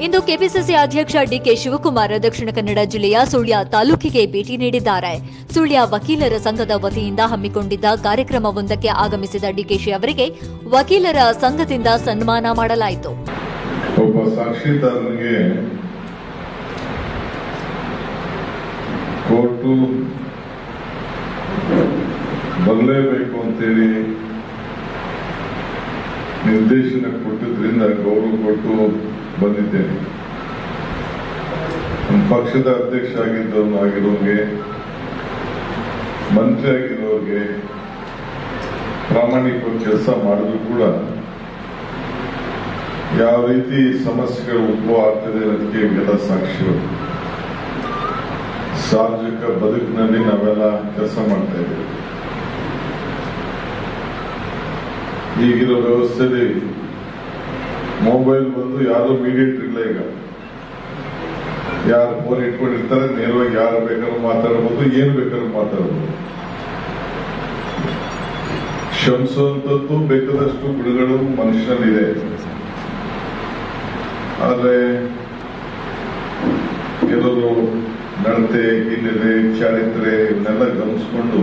ಇಂದು KPCC ಅಧ್ಯಕ್ಷ DK Shivakumar Dakshina Kannada ಜಿಲ್ಲೆಯ ಸುಳ್ಯ ತಾಲೂಕಿಗೆ ಭೇಟಿ ನೀಡಿದ್ದಾರೆ ಸುಳ್ಯ ವಕೀಲರ ಸಂಘದ ವತಿಯಿಂದ ಹಮ್ಮಿಕೊಂಡಿದ್ದ ಕಾರ್ಯಕ್ರಮವೊಂದಕ್ಕೆ ಆಗಮಿಸಿದ ಡಿಕೆಶಿ ಅವರಿಗೆ ವಕೀಲರ ಸಂಘದಿಂದ ಸನ್ಮಾನ ಮಾಡಲಾಯಿತು ಒಬ್ಬ ಸಾಕ್ಷಿದಾರನಿಗೆ ಕೋರ್ಟು ಬರಲೇಬೇಕು ಅಂತೇಳಿ ನಿರ್ದೇಶನ ಕೊಟ್ಟಿದ್ರಿಂದ ಗೌರವ ಕೊಟ್ಟು ಬಂದಿದ್ದೇನೆ ನಮ್ಮ ಪಕ್ಷದ ಅಧ್ಯಕ್ಷ ಆಗಿದ್ದವನು ಆಗಿರೋರಿಗೆ ಮಂತ್ರಿ ಆಗಿರೋರಿಗೆ ಪ್ರಾಮಾಣಿಕವಾಗಿ ಕೆಲಸ ಮಾಡಿದ್ರು ಕೂಡ ಯಾವ ರೀತಿ ಸಮಸ್ಯೆಗಳು ಉದ್ಭವ ಆಗ್ತದೆ ಅನ್ನೋದಕ್ಕೆ ಇವೆಲ್ಲ ಸಾಕ್ಷಿಗಳು ಸಾರ್ವಜನಿಕ ಬದುಕಿನಲ್ಲಿ ನಾವೆಲ್ಲ ಕೆಲಸ ಮಾಡ್ತಾ ಇದ್ದೇವೆ ಈಗಿರೋ ವ್ಯವಸ್ಥೆಯಲ್ಲಿ ಮೊಬೈಲ್ ಬಂದು ಯಾರು ಮೀಡಿಯೇಟರ್ ಇಲ್ಲ ಈಗ ಯಾರು ಫೋನ್ ಇಟ್ಕೊಂಡಿರ್ತಾರೆ ನೇರವಾಗಿ ಯಾರು ಬೇಕಾದ್ರೂ ಮಾತಾಡಬಹುದು ಏನು ಬೇಕಾದ್ರೂ ಮಾತಾಡಬಹುದು ಕ್ಷಮಿಸುವಂಥದ್ದು ಬೇಕಾದಷ್ಟು ಗುಣಗಳು ಮನುಷ್ಯನಲ್ಲಿದೆ ಆದರೆ ಕೆಲವರು ನಡತೆ ಹಿನ್ನೆಲೆ ಚಾರಿತ್ರೆ ಇವನ್ನೆಲ್ಲ ಗಮನಿಸಿಕೊಂಡು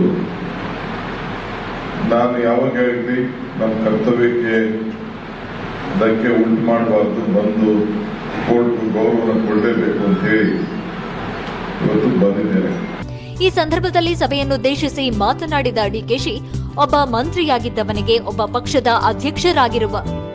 ನಾನು ಯಾವಾಗ ಹೇಳಿದ್ವಿ ನಮ್ಮ ಕರ್ತವ್ಯಕ್ಕೆ ಧಕ್ಕೆ ಉಂಟು ಮಾಡಬಾರ್ದು ಬಂದು ಕೋರ್ಟ್ ಗೌರವನ ಕೊಡಲೇಬೇಕು ಅಂತ ಹೇಳಿ ಇವತ್ತು ಬಂದಿದ್ದೇನೆ ಈ ಸಂದರ್ಭದಲ್ಲಿ ಸಭೆಯನ್ನುದ್ದೇಶಿಸಿ ಮಾತನಾಡಿದ ಡಿಕೆಶಿ ಒಬ್ಬ ಮಂತ್ರಿಯಾಗಿದ್ದವನಿಗೆ ಒಬ್ಬ ಪಕ್ಷದ ಅಧ್ಯಕ್ಷರಾಗಿರುವ